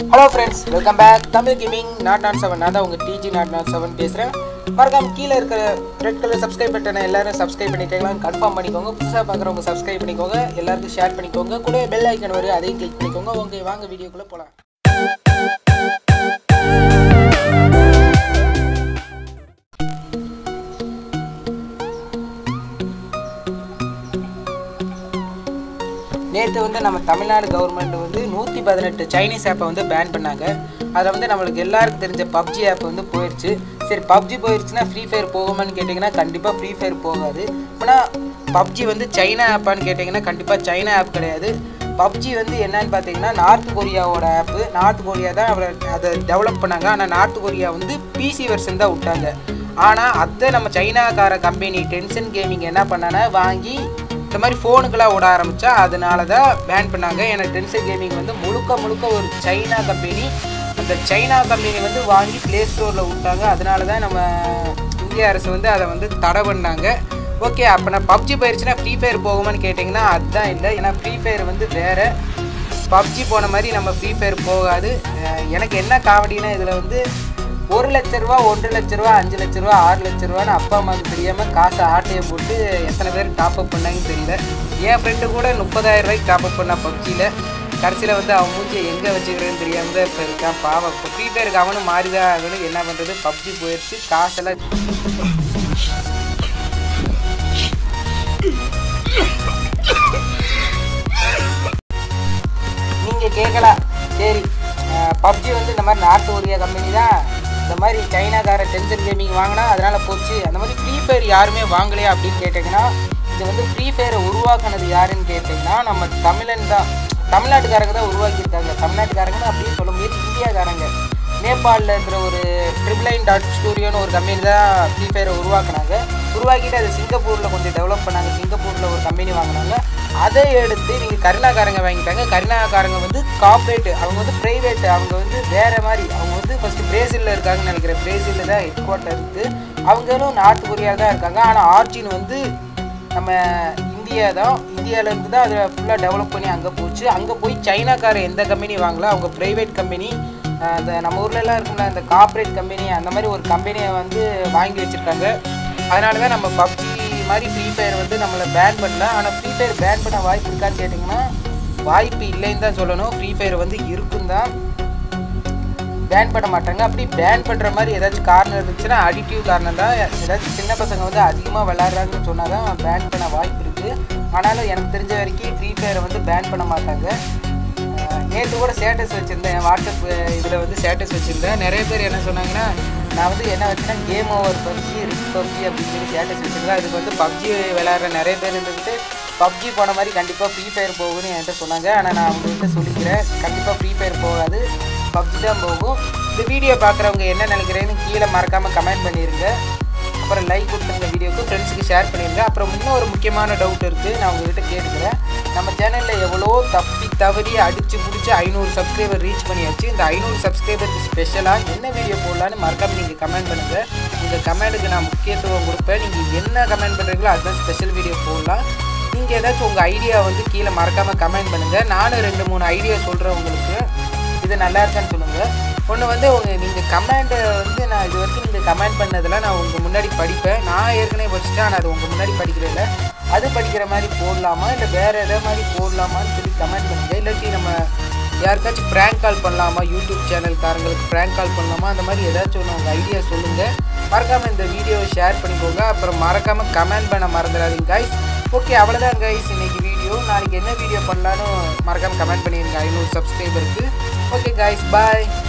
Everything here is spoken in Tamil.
hello friends welcome back Tamil gaming naught naught seven நான் தான் உங்கள் டிஜி நாட் நாட் செவன் பேசுகிறேன் மறக்காம கீழே இருக்கிற ரெட் கலர் சப்ஸ்கிரைப் பட்டனை எல்லாரும் சப்ஸ்கிரைப் பண்ணிக்கலாம் கன்ஃபார்ம் பண்ணிக்கோங்க புதுசாக பார்க்குறவங்க சப்ஸ்கிரைப் பண்ணிக்கோங்க எல்லாருக்கும் ஷேர் பண்ணிக்கோங்க கூட பெல் ஐக்கன் வரும் அதையும் கிளிக் பண்ணிக்கோங்க உங்க வாங்க வீடியோக்குள்ளே போகலாம் நேற்று வந்து நம்ம தமிழ்நாடு கவர்மெண்ட் வந்து நூற்றி பதினெட்டு சைனீஸ் ஆப்பை வந்து பேன் பண்ணாங்க அதில் வந்து நம்மளுக்கு எல்லாருக்கும் தெரிஞ்ச பப்ஜி ஆப் வந்து போயிடுச்சு சரி பப்ஜி போயிடுச்சுன்னா ஃப்ரீ ஃபயர் போகுமான்னு கேட்டிங்கன்னா கண்டிப்பாக ஃப்ரீ ஃபயர் போகாது ஆனால் பப்ஜி வந்து சைனா ஆப்பான்னு கேட்டிங்கன்னா கண்டிப்பாக சைனா ஆப் கிடையாது பப்ஜி வந்து என்னன்னு பார்த்தீங்கன்னா நார்த் கொரியாவோட ஆப்பு நார்த் கொரியா தான் அவரை அதை டெவலப் பண்ணாங்க ஆனால் நார்த் கொரியா வந்து பிசி வெர்ஷன் தான் விட்டாங்க ஆனால் அதை நம்ம சைனாக்கார கம்பெனி டென்ஷன் கேமிங் என்ன பண்ணானா வாங்கி இந்த மாதிரி ஃபோனுக்கெல்லாம் விட ஆரம்பித்தா அதனால தான் பேன் பண்ணாங்க ஏன்னா டென்சன் கேமிங் வந்து முழுக்க முழுக்க ஒரு சைனா கம்பெனி அந்த சைனா கம்பெனி வந்து வாங்கி ப்ளே ஸ்டோரில் விட்டாங்க அதனால தான் நம்ம இந்திய அரசு வந்து அதை வந்து தடை பண்ணாங்க ஓகே அப்போ நான் பப்ஜி போயிடுச்சுன்னா ஃப்ரீ ஃபயர் போகுமான்னு கேட்டிங்கன்னா அதுதான் இல்லை ஏன்னா ஃப்ரீ ஃபயர் வந்து வேறு பப்ஜி போன மாதிரி நம்ம ஃப்ரீ ஃபயர் போகாது அஹ் எனக்கு என்ன காமெடினா இதில் வந்து ஒரு லட்ச ரூபா ஒன்றரை லட்ச ரூபா அஞ்சு லட்ச ரூபா ஆறு லட்ச ரூபான்னு அப்பா அம்மாவுக்கு தெரியாமல் காசை ஆட்டையை போட்டு எத்தனை பேர் டாப் அப் பண்ணாங்கன்னு தெரியல என் ஃப்ரெண்டு கூட முப்பதாயிரம் ரூபாய்க்கு டாப் அப் பண்ணா பப்ஜியில் கடைசியில் வந்து அவன் மூஞ்சியை எங்கே வச்சுக்கிறேன்னு தெரியாமல் தான் இப்போ இருக்கான் பாவம் இப்போ ஃப்ரீ ஃபயருக்கு அவனும் மாறிதான் ஆகணும் என்ன பண்ணுறது பப்ஜி போயிடுச்சு காசெல்லாம் நீங்கள் கேட்கலாம் சரி பப்ஜி வந்து இந்த மாதிரி நார்த் கொரியா கம்பெனி தான் இந்த மாதிரி சைனாக்கார டென்ஷன் கேமிங் வாங்கினா அதனால் போச்சு அந்த மாதிரி ஃப்ரீ ஃபயர் யாருமே வாங்கலையா அப்படின்னு கேட்டிங்கன்னா இது வந்து ஃப்ரீ ஃபயரை உருவாக்குனது யாருன்னு கேட்டிங்கன்னா நம்ம தமிழன் தான் தமிழ்நாட்டுக்காரங்க தான் உருவாக்கியிருக்காங்க தமிழ்நாட்டுக்காரங்க தான் அப்படியே சொல்ல முடியாது இந்தியாக்காரங்க நேபாளில் இருக்கிற ஒரு ட்ரிபிளைன் டாட் ஸ்டூடியோன்னு ஒரு கம்பெனி தான் ஃப்ரீ ஃபயரை உருவாக்குனாங்க உருவாக்கிட்டு அதை சிங்கப்பூரில் கொஞ்சம் டெவலப் பண்ணாங்க சிங்கப்பூரில் ஒரு கம்பெனி வாங்கினாங்க அதை எடுத்து நீங்கள் கருணாக்காரங்க வாங்கிட்டாங்க கருணாக்காரங்க வந்து கார்பரேட் அவங்க வந்து ப்ரைவேட் அவங்க வந்து வேறு மாதிரி அவங்க வந்து ஃபஸ்ட்டு பிரேசிலில் இருக்காங்கன்னு நினைக்கிறேன் பிரேசிலில் தான் ஹெட் குவார்ட்டர் இருக்குது அவங்களும் நார்த் கொரியா தான் இருக்காங்க ஆனால் ஆர்ஜின் வந்து நம்ம இந்தியா தான் இந்தியாவிலேருந்து தான் அதை ஃபுல்லாக டெவலப் பண்ணி அங்கே போச்சு அங்கே போய் சைனாக்கார எந்த கம்பெனி வாங்கல அவங்க ப்ரைவேட் கம்பெனி அந்த நம்ம ஊர்லலாம் இருக்கும்ல அந்த கார்ப்பரேட் கம்பெனி அந்த மாதிரி ஒரு கம்பெனியை வந்து வாங்கி வச்சுருக்காங்க அதனால தான் நம்ம பப்ஜி மாதிரி ஃப்ரீ ஃபயர் வந்து நம்மளை பேன் பண்ணல ஆனால் ஃப்ரீ ஃபயர் பேன் பண்ண வாய்ப்பு இருக்கான்னு கேட்டிங்கன்னா வாய்ப்பு இல்லைன்னு தான் சொல்லணும் ஃப்ரீ ஃபயர் வந்து இருக்கும் தான் பேன் பண்ண மாட்டாங்க அப்படி பேன் பண்ணுற மாதிரி ஏதாச்சும் காரணம் இருந்துச்சுன்னா அடிட்டிவ் காரணம் தான் ஏதாச்சும் சின்ன பசங்க வந்து அதிகமாக விளாட்றாங்கன்னு சொன்னால் தான் பேன் பண்ண வாய்ப்பு இருக்குது ஆனாலும் எனக்கு தெரிஞ்ச வரைக்கும் ஃப்ரீ ஃபயரை வந்து பேன் பண்ண மாட்டாங்க நேற்று கூட ஸ்டேட்டஸ் வச்சுருந்தேன் என் வாட்ஸ்அப் இதில் வந்து ஸ்டேட்டஸ் வச்சுருந்தேன் நிறைய பேர் என்ன சொன்னாங்கன்னா நான் வந்து என்ன வச்சுன்னா game over PUBG rich PUBG அப்படின்னு சொல்லி ஸ்டேட்டஸ் வச்சுருந்தேன் அதுக்கு வந்து பப்ஜி விளையாடுற நிறைய பேர் இருந்துக்கிட்டு பப்ஜி போன மாதிரி கண்டிப்பாக ஃப்ரீ ஃபயர் போகும்னு என்கிட்ட சொன்னாங்க ஆனால் நான் அவங்ககிட்ட சொல்லிக்கிறேன் கண்டிப்பாக ஃப்ரீ ஃபயர் போகாது பப்ஜி தான் போகும் இந்த வீடியோ பார்க்குறவங்க என்ன நினைக்கிறேன்னு கீழே மறக்காமல் கமெண்ட் பண்ணிடுங்க அப்புறம் லைக் கொடுத்துருங்க வீடியோக்கு ஃப்ரெண்ட்ஸுக்கு ஷேர் பண்ணிடுங்க அப்புறம் இன்னும் ஒரு முக்கியமான டவுட் இருக்குது நான் உங்ககிட்ட கேட்டுக்கிறேன் நம்ம சேனலில் எவ்வளோ தப்பி தவறி அடித்து பிடிச்சி ஐநூறு சப்ஸ்கிரைபர் ரீச் பண்ணியாச்சு இந்த ஐநூறு சப்ஸ்கிரைபருக்கு ஸ்பெஷலாக என்ன வீடியோ போடலான்னு மறக்காமல் நீங்கள் கமெண்ட் பண்ணுங்கள் உங்கள் கமெண்ட்டுக்கு நான் முக்கியத்துவம் கொடுப்பேன் நீங்கள் என்ன கமெண்ட் பண்ணுறீங்களோ அதுதான் ஸ்பெஷல் வீடியோ போடலாம் நீங்கள் ஏதாச்சும் உங்கள் ஐடியா வந்து கீழே மறக்காமல் கமெண்ட் பண்ணுங்கள் நானும் ரெண்டு மூணு ஐடியா சொல்கிறேன் உங்களுக்கு இது நல்லா இருக்கான்னு சொல்லுங்கள் ஒன்று வந்து உங்கள் நீங்கள் கமெண்ட்டை வந்து நான் இது வரைக்கும் நீங்கள் கமெண்ட் பண்ணதெல்லாம் நான் உங்கள் முன்னாடி படிப்பேன் நான் ஏற்கனவே படிச்சுட்டேன் ஆனால் அது உங்கள் முன்னாடி படிக்கிறதில்ல அது படிக்கிற மாதிரி போடலாமா இல்லை வேறு எதாவது மாதிரி போடலாமான்னு சொல்லி கமெண்ட் பண்ணுங்கள் இல்லாட்டி நம்ம யாருக்காச்சும் ப்ராங்க் கால் பண்ணலாமா யூடியூப் சேனல்காரங்களுக்கு ப்ராங்க் கால் பண்ணலாமா அந்த மாதிரி ஏதாச்சும் ஒன்று உங்கள் ஐடியா சொல்லுங்கள் மறக்காமல் இந்த வீடியோவை ஷேர் பண்ணிக்கோங்க அப்புறம் மறக்காமல் கமெண்ட் பண்ண மறந்துடாதீங்க கைஸ் ஓகே அவ்வளோதான் கைஸ் இன்னைக்கு வீடியோ நாளைக்கு என்ன வீடியோ பண்ணலான்னு மறக்காமல் கமெண்ட் பண்ணிடுங்க ஐநூறு சப்ஸ்கிரைபருக்கு ஓகே கைஸ் பாய்